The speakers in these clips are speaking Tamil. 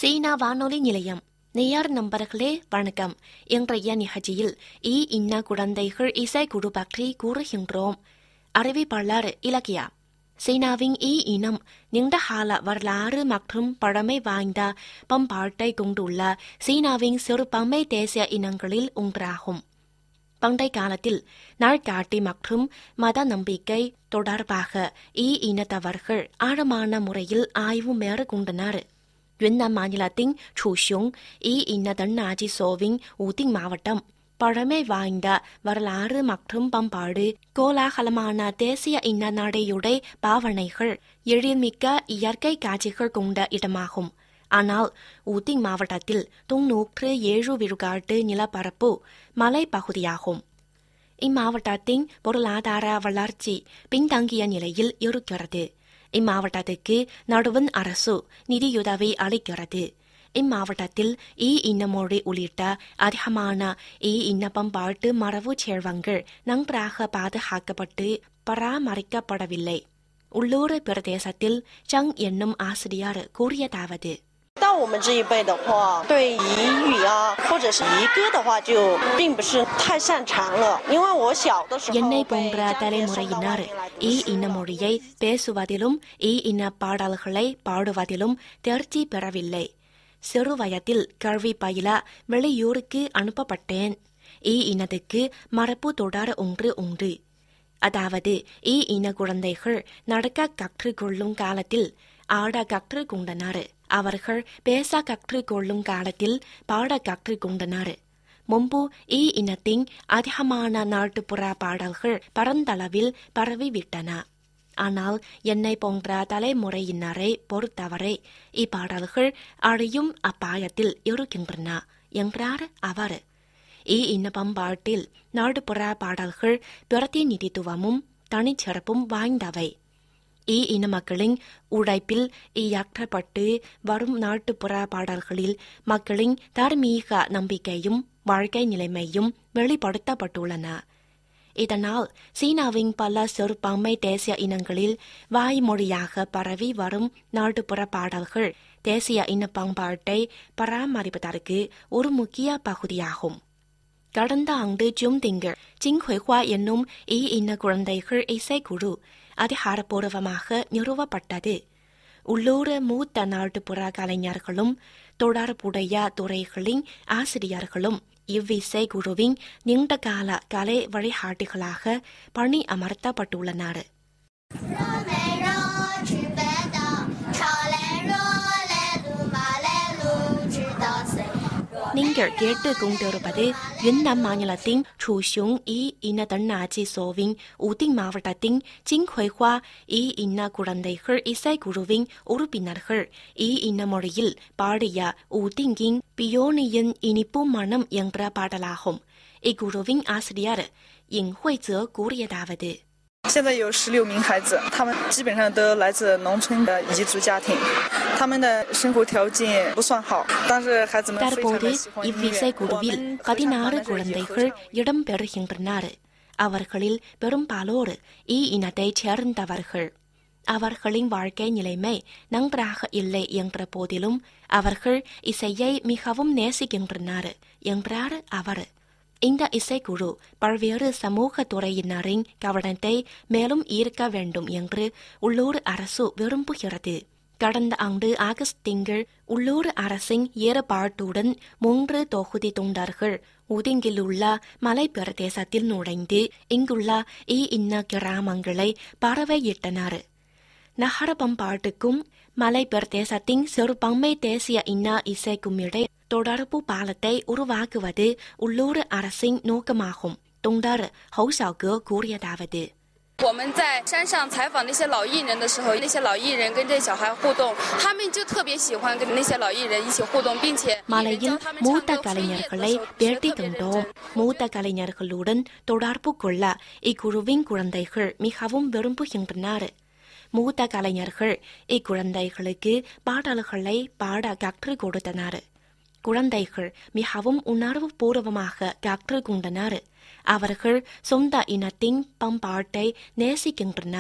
சீனா வானொலி நிலையம் நேயார் நண்பர்களே வணக்கம் இன்றைய நிகழ்ச்சியில் ஈ இன்ன குழந்தைகள் இசைக்குழு பற்றி கூறுகின்றோம் அறிவிப்பாளர் இலக்கியா சீனாவின் ஈ இனம் நீண்டகால வரலாறு மற்றும் பழமை வாய்ந்த பண்பாட்டை கொண்டுள்ள சீனாவின் சிறுபான்மை தேசிய இனங்களில் ஒன்றாகும் பண்டை காலத்தில் நாள்காட்டி மற்றும் மத நம்பிக்கை தொடர்பாக ஈ இனத்தவர்கள் ஆழமான முறையில் ஆய்வு மேற்கொண்டனர் யுன்னான் மாநிலத்தின் சூஷுங் ஈ இன தன்னாட்சி சோவின் ஊதிங் மாவட்டம் பழமை வாய்ந்த வரலாறு மற்றும் பண்பாடு கோலாகலமான தேசிய இன நடையுடை பாவனைகள் எழில்மிக்க இயற்கை காட்சிகள் கொண்ட இடமாகும் ஆனால் ஊதிங் மாவட்டத்தில் தொன்னூற்று ஏழு விழுக்காட்டு நிலப்பரப்பு மலைப்பகுதியாகும் இம்மாவட்டத்தின் பொருளாதார வளர்ச்சி பின்தங்கிய நிலையில் இருக்கிறது இம்மாவட்டத்துக்கு நடுவன் அரசு நிதியுதவி அளிக்கிறது இம்மாவட்டத்தில் ஈ இன மொழி உள்ளிட்ட அதிகமான ஈ இன பண்பாட்டு மரபு செல்வங்கள் நன்றாக பாதுகாக்கப்பட்டு பராமரிக்கப்படவில்லை உள்ளூர் பிரதேசத்தில் சங் என்னும் ஆசிரியர் கூறியதாவது 到我们这一辈的话，对彝语啊，或者是彝歌的话，就并不是太擅长了。因为我小的时候 என்னை 被 போன்ற 家里面送到外 தலைமுறையினர் 面来读 ஈ 书 இன மொழியை பேசுவதிலும் ஈ இன பாடல்களை பாடுவதிலும் தேர்ச்சி பெறவில்லை சிறு வயதில் கல்வி பயில வெளியூருக்கு அனுப்பப்பட்டேன் ஈ இனத்துக்கு மரபு தொடர் ஒன்று உண்டு அதாவது ஈ இன குழந்தைகள் நடக்க கற்றுக்கொள்ளும் காலத்தில் ஆட கற்றுக்கொண்டனர் அவர்கள் பேச கற்றுக்கொள்ளும் காலத்தில் பாட கற்றுக்கொண்டனர் முன்பு ஈ இனத்தின் அதிகமான நாட்டுப்புற பாடல்கள் பரந்தளவில் பரவிவிட்டன ஆனால் என்னை போன்ற தலைமுறையினரை பொறுத்தவரை இப்பாடல்கள் அழியும் அபாயத்தில் இருக்கின்றன என்றார் அவர் ஈ இன பண்பாட்டில் நாட்டுப்புற பாடல்கள் பிரதிநிதித்துவமும் தனிச்சிறப்பும் வாய்ந்தவை ஈ இன மக்களின் உழைப்பில் இயற்றப்பட்டு வரும் நாட்டுப்புற பாடல்களில் மக்களின் தார்மீக நம்பிக்கையும் வாழ்க்கை நிலைமையும் வெளிப்படுத்தப்பட்டுள்ளன இதனால் சீனாவின் பல சிறுபான்மை தேசிய இனங்களில் வாய்மொழியாக பரவி வரும் நாட்டுப்புற பாடல்கள் தேசிய இன பண்பாட்டை பராமரிப்பதற்கு ஒரு முக்கிய பகுதியாகும் கடந்த ஆண்டு ஜூன் திங்கள் ஜிங்ஹுய்ஹுவா என்னும் ஈ இன குழந்தைகள் இசைக்குழு அதிகாரப்பூர்வமாக நிறுவப்பட்டது உள்ளூர் மூத்த நாட்டுப்புற கலைஞர்களும் தொடர்புடைய துறைகளின் ஆசிரியர்களும் இவ்விசை குழுவின் நீண்டகால கலை வழிகாட்டிகளாக பணி அமர்த்தப்பட்டுள்ளனர் 若没若去北道，潮来若来路马来路，直到谁？ நீங்கள் கேட்டுக் கொண்டிருப்பது யுன்னான் மாநிலத்தின் சூஷுங் ஈ இன தன்னாட்சி சோவின் ஊதிங் மாவட்டத்தின் ஜிங்ஹுய்ஹுவா ஈ இன குழந்தைகள் இசைக்குழுவின் உறுப்பினர்கள் ஈ இன மொழியில் பாடிய ஊதிங்கின் பியோனியின் இனிப்பு மனம் என்ற பாடலாகும் இக்குழுவின் ஆசிரியர் இங் ஹுய்ஜே கூறியதாவது 现在有十六名孩子，他们基本上都来自农村的彝族家庭，他们的生活条件不算好，但是孩子们非常 தற்போது 的喜欢音 இவ்விசை 乐。我 குழுவில் 们合唱团 பதினாறு 的这些合 குழந்தைகள் 唱 இடம்பெறுகின்றனர் அவர்களில் பெரும்பாலோர் ஈ இனத்தைச் சேர்ந்தவர்கள் அவர்களின் வாழ்க்கை நிலைமை நன்றாக இல்லை என்ற போதிலும் அவர்கள் இசையை மிகவும் நேசிக்கின்றனர் என்றார் அவர் இந்த இசைக்குழு பல்வேறு சமூக துறையினரின் கவனத்தை மேலும் ஈர்க்க வேண்டும் என்று உள்ளூர் அரசு விரும்புகிறது கடந்த ஆண்டு ஆகஸ்ட் திங்கள் உள்ளூர் அரசின் ஏற்பாட்டுடன் மூன்று தொகுதி தொண்டர்கள் உதிங்கிலுள்ள மலை பிரதேசத்தில் நுழைந்து இங்குள்ள ஈ இன்ன கிராமங்களை பார்வையிட்டனர் நகர பண்பாட்டுக்கும் மலை பிரதேசத்தின் சிறுபான்மை தேசிய இன இசைக்கும் இடை தொடர்பு பாலத்தை உருவாக்குவது உள்ளூர் அரசின் நோக்கமாகும் தொண்டர் ஹவுசாகு கூறியதாவது 我们在山上采访那些老艺人的时候，那些老艺人跟这小孩互动，他们就特别喜欢跟那些老艺人一起互动，并且艺人 மலையில் 教他们唱 மூத்த 歌、吹乐 கலைஞர்களை 的时候也是 பேட்டி 特别认 கண்டோம் 真。 மூத்த கலைஞர்களுடன் தொடர்பு கொள்ள இக்குழுவின் குழந்தைகள் மிகவும் விரும்புகின்றனர் மூத்த கலைஞர்கள் இக்குழந்தைகளுக்கு பாடல்களை பாட கற்றுக் கொடுத்தனர் குழந்தைகள் மிகவும் உணர்வு பூர்வமாக கற்றுக்கொண்டனர் அவர்கள் சொந்த இனத்தின் பண்பாட்டை நேசிக்கின்றனர்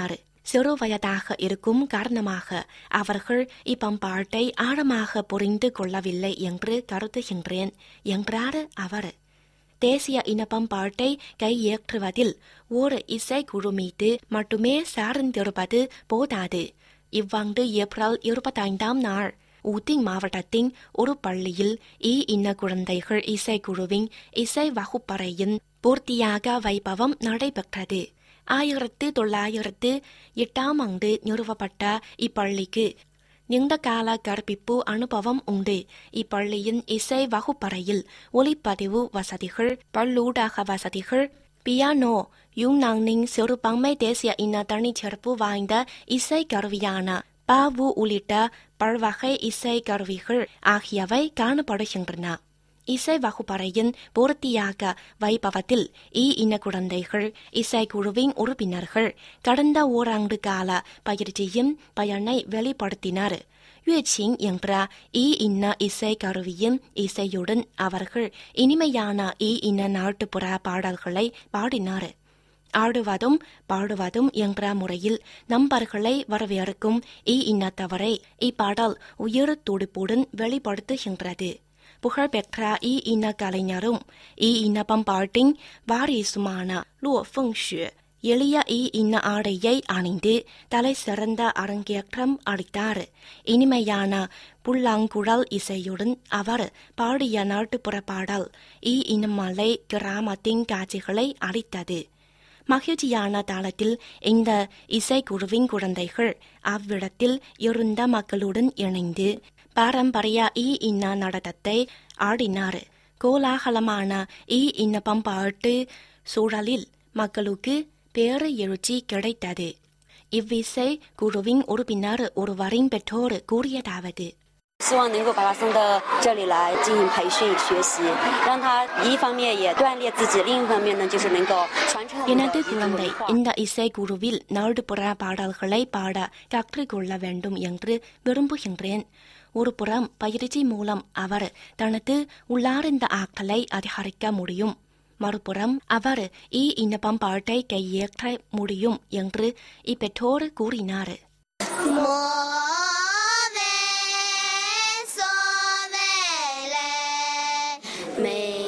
சிறு வயதாக இருக்கும் காரணமாக அவர்கள் இப்பம்பாட்டை ஆழமாக புரிந்து கொள்ளவில்லை என்று கருதுகின்றேன் என்றார் அவர் தேசிய இனப்பம்பாட்டை கையேற்றுவதில் ஒரு இசைக்குழு மீது மட்டுமே சார்ந்திருப்பது போதாது இவ்வாண்டு ஏப்ரல் இருபத்தைந்தாம் நாள் ஊத்திங் மாவட்டத்தின் ஒரு பள்ளியில் இ இன குழந்தைகள் இசைக்குழுவின் இசை வகுப்பறையின் பூர்த்தியாக வைபவம் நடைபெற்றது ஆயிரத்து தொள்ளாயிரத்து எட்டாம் ஆண்டு நிறுவப்பட்ட இப்பள்ளிக்கு நீண்ட கால கற்பிப்பு அனுபவம் உண்டு இப்பள்ளியின் இசை வகுப்பறையில் ஒளிப்பதிவு வசதிகள் பல்லூடக வசதிகள் பியானோ யுன்னானின் சிறுபான்மை தேசிய இன தனிச்சிறப்பு வாய்ந்த இசை கருவியான பாவு உள்ளிட்ட பல்வகை இசை கருவிகள் ஆகியவை காணப்படுகின்றன இசை வகுப்பறையின் பூர்த்தியாக வைபவத்தில் இ இன குழந்தைகள் இசைக்குழுவின் உறுப்பினர்கள் கடந்த ஓராண்டு கால பயிற்சியின் பயனை வெளிப்படுத்தினர் யுச்சிங் என்ற இ இன இசை கருவியின் இசையுடன் அவர்கள் இனிமையான இ இன நாட்டுப்புற பாடல்களை பாடினார் ஆடுவதும் பாடுவதும் என்ற முறையில் நம்பர்களை வரவேற்கும் இ இனத்தவரை இப்பாடல் உயிர் துடிப்புடன் வெளிப்படுத்துகின்றது புகழ்பெற்ற இ இன கலைஞரும் இ இன பம்பாட்டின் வாரிசுமான லோ ஃபெங் ஷு எளிய இ இன ஆடையை அணிந்து தலை சிறந்த அரங்கேற்றம் அளித்தார் இனிமையான புல்லாங்குழல் இசையுடன் அவர் பாடிய நாட்டுப்புற பாடல் இ இனமலை கிராமத்தின் காட்சிகளை அளித்தது மகிழ்ச்சியான தாளத்தில் இந்த இசைக்குழுவின் குழந்தைகள் அவ்விடத்தில் இருந்த மக்களுடன் இணைந்து பாரம்பரிய இ இன நடனத்தை ஆடினார் கோலாகலமான இ இன பம்பாட்டு சூழலில் மக்களுக்கு பேறு எழுச்சி கிடைத்தது இவ்விசை குழுவின் உறுப்பினர் ஒருவரின் பெற்றோர் கூறியதாவது 希望能够把他送到这里来进行培训学习，让他一方面也锻炼自己，另一方面呢，就是能够传承我们 எனது 的民族 குழந்தை 文化。 இந்த இசைக்குழுவில் நாடுபுற பாடல்களை பாட கற்றுக்கொள்ள வேண்டும் என்று விரும்புகின்றேன் ஒரு புறம் பயிற்சி மூலம் அவர் தனது உள்ளார்ந்த ஆற்றலை அதிகரிக்க முடியும் மறுபுறம் அவர் இ இனப்பம் பாட்டை கையேற்ற முடியும் என்று இப்பெற்றோர் கூறினார் 莫为所谓累，美。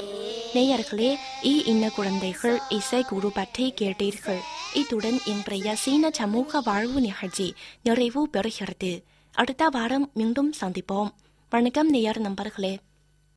நேயர்களே இ இன்ன குழந்தைகள் இசை குரு பற்றி கேட்டீர்கள் இத்துடன் இன்றைய சீன சமூக வாழ்வு நிகழ்ச்சி நிறைவு பெறுகிறது அடுத்த வாரம் மீண்டும் சந்திப்போம் வணக்கம் நேயர் நண்பர்களே